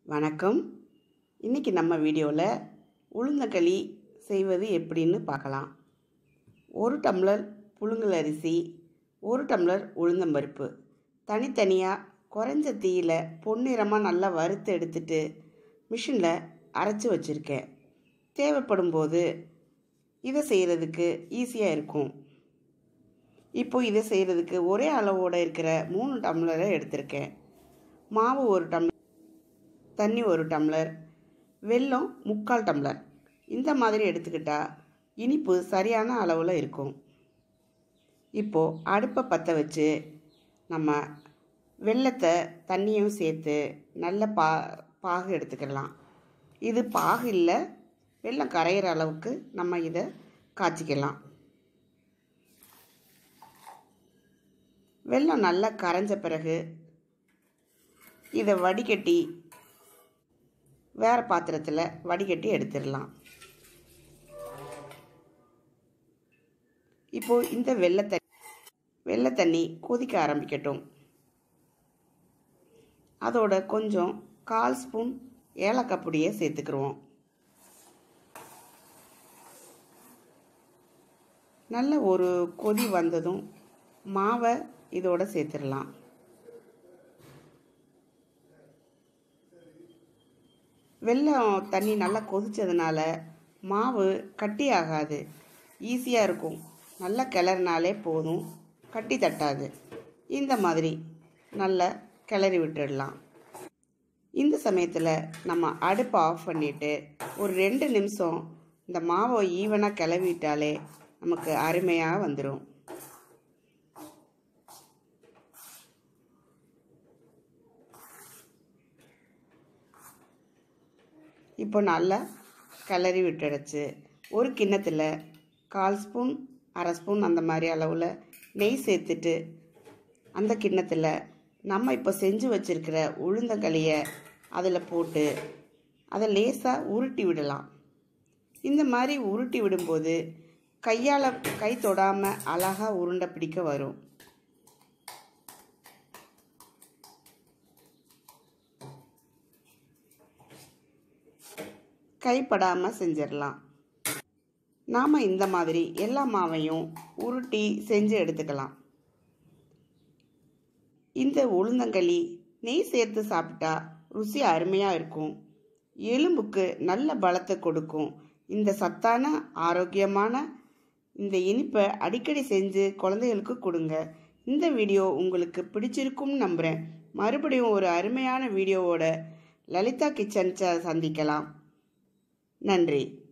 வணக்கம் இன்றைக்கி நம்ம வீடியோவில் உளுந்தங்களி செய்வது எப்படின்னு பார்க்கலாம் ஒரு டம்ளர் புழுங்கல் அரிசி ஒரு டம்ளர் உளுந்தம்பருப்பு தனித்தனியாக குறைஞ்ச தீயில் பொன்னிறமாக நல்லா வறுத்து எடுத்துட்டு மிஷினில் அரைச்சி வச்சுருக்கேன் தேவைப்படும் போது இதை செய்கிறதுக்கு ஈஸியாக இருக்கும் இப்போ இதை செய்கிறதுக்கு ஒரே அளவோடு இருக்கிற மூணு டம்ளரை எடுத்திருக்கேன் மாவு ஒரு டம்ளர் தண்ணி ஒரு டம்ளர் வெல்லம் முக்கால் டம்ளர் இந்த மாதிரி எடுத்துக்கிட்டால் இனிப்பு சரியான அளவில் இருக்கும் இப்போது அடுப்பை பற்ற வச்சு நம்ம வெள்ளத்தை தண்ணியும் சேர்த்து நல்ல பா பாகு எடுத்துக்கலாம் இது பாகு இல்லை வெள்ளம் கரையிற அளவுக்கு நம்ம இதை காய்ச்சிக்கலாம் வெள்ளம் நல்லா கரைஞ்ச பிறகு இதை வடிகட்டி வேறு பாத்திரத்தில் வடிகட்டி எடுத்துடலாம் இப்போது இந்த வெள்ளை வெள்ளை தண்ணி கொதிக்க ஆரம்பிக்கட்டும் அதோட கொஞ்சம் கால் ஸ்பூன் ஏலக்காய் பொடியை சேர்த்துக்கிடுவோம் நல்ல ஒரு கொதி வந்ததும் மாவை இதோட சேர்த்துடலாம் வெள்ளம் தண்ணி நல்லா கொதித்ததுனால மாவு கட்டி ஆகாது ஈஸியாக இருக்கும் நல்லா கிளறினாலே போதும் கட்டி தட்டாது இந்த மாதிரி நல்லா கிளறி விட்டுடலாம் இந்த சமயத்தில் நம்ம அடுப்பை ஆஃப் பண்ணிவிட்டு ஒரு ரெண்டு நிமிஷம் இந்த மாவை ஈவனாக கிளவிட்டாலே நமக்கு அருமையாக வந்துடும் இப்போ நல்லா கிளறி விட்டுடுச்சு ஒரு கிண்ணத்தில் கால் ஸ்பூன் அரை ஸ்பூன் அந்த மாதிரி அளவில் நெய் சேர்த்துட்டு அந்த கிண்ணத்தில் நம்ம இப்போ செஞ்சு வச்சுருக்கிற உளுந்தங்களியை அதில் போட்டு அதை லேசாக உருட்டி விடலாம் இந்த மாதிரி உருட்டி விடும்போது கையால் கை தொடாமல் அழகாக உருண்டை பிடிக்க வரும் கைப்படாமல் செஞ்சிடலாம் நாம் இந்த மாதிரி எல்லா மாவையும் உருட்டி செஞ்சு எடுத்துக்கலாம் இந்த உளுந்தங்களி நெய் சேர்த்து சாப்பிட்டா ருசி அருமையாக இருக்கும் எலும்புக்கு நல்ல பலத்தை கொடுக்கும் இந்த சத்தான ஆரோக்கியமான இந்த இனிப்பை அடிக்கடி செஞ்சு குழந்தைகளுக்கு கொடுங்க இந்த வீடியோ உங்களுக்கு பிடிச்சிருக்கும்னு நம்புகிறேன் மறுபடியும் ஒரு அருமையான வீடியோவோட லலிதா கிச்சன் சந்திக்கலாம் நன்றி